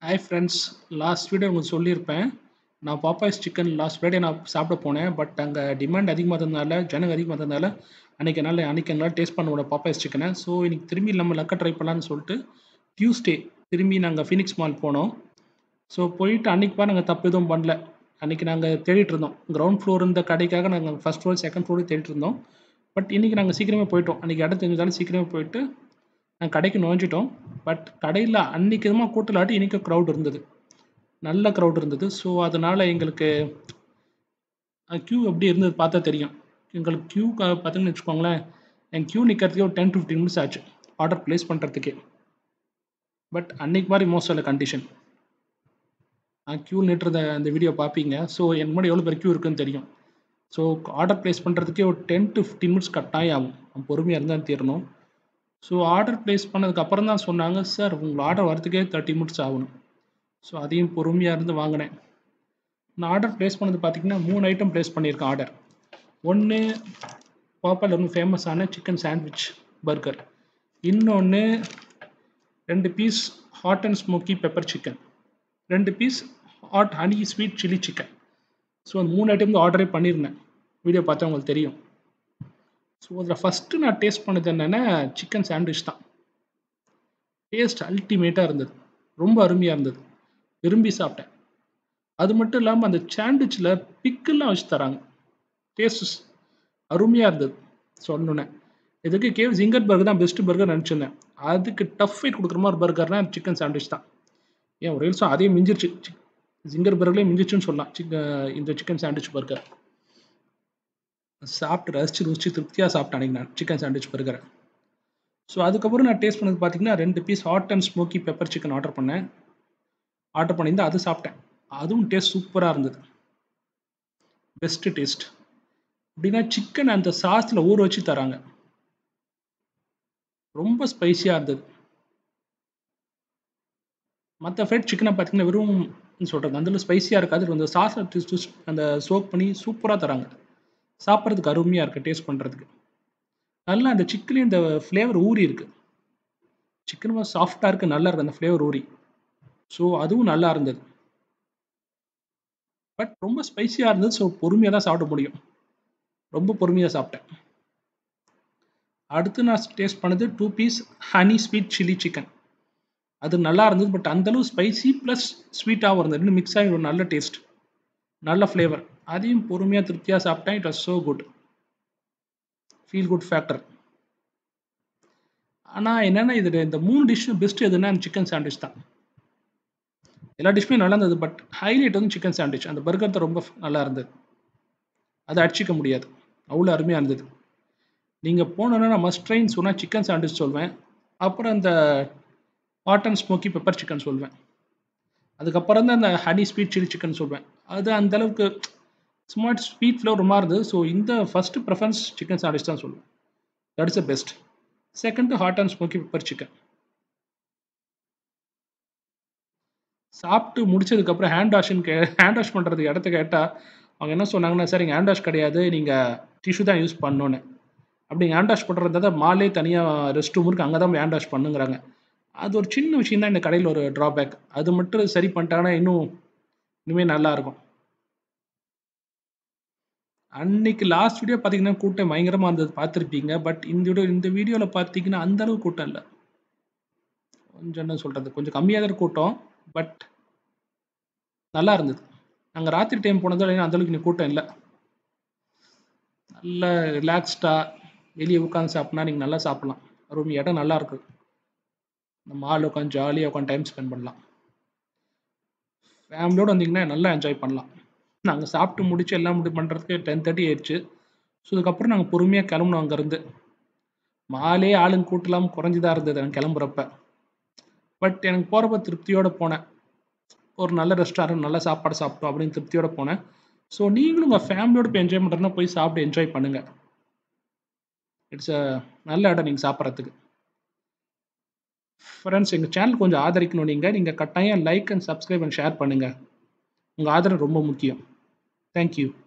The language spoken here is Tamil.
ஹாய் ஃப்ரெண்ட்ஸ் லாஸ்ட் வீடியோ உங்களுக்கு சொல்லியிருப்பேன் நான் பாப்பாய்ஸ் சிக்கன் லாஸ்ட் ஃப்ரைடே நான் சாப்பிட போனேன் பட் அங்கே டிமாண்ட் அதிகமாக இருந்ததுனால ஜனங்க அதிகமாக இருந்ததுனால அன்றைக்கி என்னால் அன்றைக்கி எங்களால் டேஸ்ட் பண்ண முடியல பாப்பாய்ஸ் சிக்கனை ஸோ இன்னைக்கு திரும்பி நம்ம லக்க ட்ரை பண்ணலான்னு சொல்லிட்டு டியூஸ்டே திரும்பி நாங்கள் ஃபினிக்ஸ் மால் போனோம் ஸோ போயிட்டு அன்றைக்கி பாரு நாங்கள் தப்பு எதுவும் பண்ணல அன்றைக்கி நாங்கள் தேடிட்டு இருந்தோம் கிரவுண்ட் ஃப்ளோர் இருந்த கடைக்காக நாங்கள் ஃபஸ்ட் ஃப்ளோர் செகண்ட் ஃப்ளோர் தேடிட்டு இருந்தோம் பட் இன்றைக்கி நாங்கள் சீக்கிரமே போயிட்டோம் அன்றைக்கி இடம் தெரிஞ்சதாலும் சீக்கிரமே போயிட்டு நாங்கள் கடைக்கு நுழைஞ்சிட்டோம் பட் கடையில் அன்றைக்கி எதுமா கூட்டலாட்டி இன்றைக்கி க்ரௌட் இருந்தது நல்ல க்ரௌட் இருந்தது ஸோ அதனால் எங்களுக்கு க்யூ எப்படி இருந்தது பார்த்தா தெரியும் எங்களுக்கு க்யூ பார்த்தீங்கன்னு வச்சுக்கோங்களேன் என் க்யூ நிற்கிறதுக்கே ஒரு டென் டு ஃபிஃப்டின் மினிட்ஸ் ஆச்சு ஆர்டர் ப்ளேஸ் பண்ணுறதுக்கே பட் அன்னைக்கு மாதிரி மோஸ்ட் ஆஃப் கண்டிஷன் நான் க்யூ நிட்டுறத அந்த வீடியோ பார்ப்பீங்க ஸோ என் முன்னாடி எவ்வளோ பேர் க்யூ இருக்குன்னு தெரியும் ஸோ ஆர்டர் ப்ளேஸ் பண்ணுறதுக்கே ஒரு டென் டு ஃபிஃப்டின் மினிட்ஸ் கட்டாயம் ஆகும் நம்ம பொறுமையாக இருந்தால் தீரணும் ஸோ ஆர்டர் ப்ளேஸ் பண்ணதுக்கு அப்புறம் தான் சொன்னாங்க சார் உங்கள் ஆர்டர் வரதுக்கே தேர்ட்டி மினிட்ஸ் ஆகணும் ஸோ அதையும் பொறுமையாக இருந்து வாங்கினேன் நான் ஆர்டர் ப்ளேஸ் பண்ணது பார்த்தீங்கன்னா மூணு ஐட்டம் ப்ளேஸ் பண்ணியிருக்கேன் ஆர்டர் ஒன்று பாப்பாவில் ரொம்ப ஃபேமஸான சிக்கன் சாண்ட்விச் பர்கர் இன்னொன்று ரெண்டு piece hot and smoky pepper chicken ரெண்டு piece hot honey sweet chilli chicken so அந்த மூணு ஐட்டம் ஆர்டரே பண்ணியிருந்தேன் வீடியோ பார்த்தா உங்களுக்கு தெரியும் ஸோ அதில் ஃபஸ்ட்டு நான் டேஸ்ட் பண்ணது என்னென்னா சிக்கன் சாண்ட்விச் தான் டேஸ்ட் அல்டிமேட்டாக இருந்தது ரொம்ப அருமையாக இருந்தது விரும்பி சாப்பிட்டேன் அது மட்டும் இல்லாமல் அந்த சாண்ட்விச்சில் பிக்கெல்லாம் வச்சு தராங்க டேஸ்ட் அருமையாக இருந்தது சொன்னோன்னே இதுக்கு கேவ் ஜிங்கர் பர்கர் தான் பெஸ்ட் பர்கர் நினச்சிருந்தேன் அதுக்கு டஃப் ஃபைட் கொடுக்குற மாதிரி பர்கர்னா சிக்கன் சாண்ட்விச் தான் ஏன் ஒரு நிமிஷம் அதே மிஞ்சிருச்சு ஜிங்கர் பர்கர்லேயே மிஞ்சிச்சுன்னு சொல்லலாம் சிக்க இந்த சிக்கன் சாண்ட்விச் பர்கர் சாப்பிட்டு ரசிச்சு ருசிச்சு திருப்தியாக சாப்பிட்டேன் அன்றைக்கி நான் சிக்கன் சாண்ட்விச் பர்கரை ஸோ அதுக்கப்புறம் நான் டேஸ்ட் பண்ணது பார்த்தீங்கன்னா ரெண்டு piece hot and smoky pepper chicken order பண்ணேன் ஆர்டர் பண்ணியிருந்தேன் அது சாப்பிட்டேன் அதுவும் டேஸ்ட் சூப்பராக இருந்தது பெஸ்ட்டு டேஸ்ட் அப்படின்னா சிக்கன் அந்த சாஸில் ஊற வச்சு தராங்க ரொம்ப ஸ்பைசியாக இருந்தது மற்ற ஃப்ரைட் சிக்கனை பார்த்தீங்கன்னா வெறும் சொல்கிறது அதில் ஸ்பைசியாக இருக்காது அந்த சாஸை அந்த சோக் பண்ணி சூப்பராக தராங்க சாப்பிட்றதுக்கு அருமையாக இருக்குது டேஸ்ட் பண்ணுறதுக்கு நல்லா அந்த சிக்கன்லேயும் இந்த ஃப்ளேவர் ஊறி இருக்குது சிக்கன் சாஃப்டாக இருக்குது நல்லா இருக்குது அந்த ஃப்ளேவர் ஊறி ஸோ அதுவும் நல்லா இருந்தது பட் ரொம்ப ஸ்பைசியாக இருந்தது ஸோ பொறுமையாக தான் சாப்பிட முடியும் ரொம்ப பொறுமையாக சாப்பிட்டேன் அடுத்து நான் டேஸ்ட் பண்ணது two piece honey sweet chilli chicken அது நல்லா இருந்தது பட் அந்தளவு ஸ்பைசி ப்ளஸ் ஸ்வீட்டாகவும் இருந்தது ரெண்டு மிக்ஸ் ஆகி ஒரு நல்ல டேஸ்ட் நல்ல ஃப்ளேவர் அதையும் பொறுமையாக திருப்தியாக சாப்பிட்டேன் it was so good feel good factor ஆனால் என்னென்னா இது இந்த மூணு டிஷ்ஷும் பெஸ்ட் எதுனா சிக்கன் சாண்ட்விச் தான் எல்லா டிஷ்ஷுமே நல்லா இருந்தது பட் ஹைலைட் வந்து சிக்கன் சாண்ட்விச் அந்த பர்கர் தான் ரொம்ப நல்லா இருந்தது அதை அடிச்சிக்க முடியாது அவ்வளோ அருமையாக இருந்தது நீங்கள் போனோன்னா நான் மஸ்ட் ட்ரைன் சொன்னால் சிக்கன் சாண்ட்விச் சொல்வேன் அப்புறம் அந்த hot and smoky pepper chicken சொல்வேன் அதுக்கப்புறம் தான் அந்த ஹனி ஸ்வீட் சில்லி சிக்கன் சொல்வேன் அது அந்தளவுக்கு ஸ்மார்ட் ஸ்வீட் ஃப்ளவர் ரொம்ப இருந்தது ஸோ இந்த ஃபஸ்ட்டு ப்ரிஃபரன்ஸ் சிக்கன் சாண்ட்விச் தான் சொல்லுவேன் that is the best second hot and smoky pepper chicken சாப்பிட்டு முடிச்சதுக்கப்புறம் ஹேண்ட் வாஷ்னு கே ஹேண்ட் வாஷ் பண்ணுறதுக்கு இடத்த கேட்டால் அவங்க என்ன சொன்னாங்கன்னா சார் இங்கே ஹேண்ட் வாஷ் கிடையாது நீங்கள் டிஷ்யூ தான் யூஸ் பண்ணணுன்னு அப்படி ஹேண்ட் வாஷ் பண்ணுறதா தான் மாலே தனியாக ரெஸ்ட் ரூம் இருக்குது அங்கே தான் ஹேண்ட் வாஷ் பண்ணுங்கிறாங்க அது ஒரு சின்ன விஷயம் தான் இந்த கடையில் ஒரு ட்ராபேக் அது மட்டும் சரி பண்ணிட்டாங்கன்னா இன்னும் இனிமேல் நல்லாயிருக்கும் அன்னைக்கு லாஸ்ட் வீடியோ பார்த்தீங்கன்னா கூட்டம் பயங்கரமாக இருந்தது பார்த்துருப்பீங்க பட் இந்த வீடியோ இந்த வீடியோவில் பார்த்தீங்கன்னா அந்தளவு கூட்டம் இல்லை கொஞ்சம் என்ன சொல்கிறது கொஞ்சம் கம்மியாக தான் கூட்டம் பட் நல்லா இருந்தது நாங்கள் ராத்திரி டைம் போனதால் அந்தளவுக்கு இன்னும் கூட்டம் இல்லை நல்ல ரிலாக்ஸ்டாக வெளியே உட்காந்து சாப்பிட்னா நீங்கள் நல்லா சாப்பிட்லாம் ரூம் இடம் நல்லா இருக்குது நம்ம ஆள் உட்காந்து ஜாலியாக உட்காந்து டைம் ஸ்பெண்ட் பண்ணலாம் ஃபேமிலியோடு வந்தீங்கன்னா நல்லா என்ஜாய் பண்ணலாம் நாங்கள் சாப்பிட்டு முடிச்சு எல்லாம் முடி பண்ணுறதுக்கு டென் தேர்ட்டி ஆயிடுச்சு ஸோ அதுக்கப்புறம் நாங்கள் பொறுமையாக கிளம்புனோம் அங்கேருந்து மாலே ஆளுங்க கூட்டலாம் குறைஞ்சிதான் இருந்தது எனக்கு கிளம்புறப்ப பட் எனக்கு போகிறப்ப திருப்தியோடு போனேன் ஒரு நல்ல ரெஸ்டாரண்ட் நல்ல சாப்பாடு சாப்பிட்டோம் அப்படின்னு திருப்தியோடு போனேன் ஸோ நீங்களும் உங்கள் ஃபேமிலியோட போய் என்ஜாய் பண்ணுறதுனா போய் சாப்பிட்டு என்ஜாய் பண்ணுங்கள் இட்ஸ் அ நல்ல இடம் நீங்கள் சாப்பிட்றதுக்கு ஃப்ரெண்ட்ஸ் எங்கள் சேனல் கொஞ்சம் ஆதரிக்கணும் நீங்கள் நீங்கள் கட்டாயம் like and subscribe and share பண்ணுங்கள் உங்கள் ஆதரவு ரொம்ப முக்கியம் தேங்க்யூ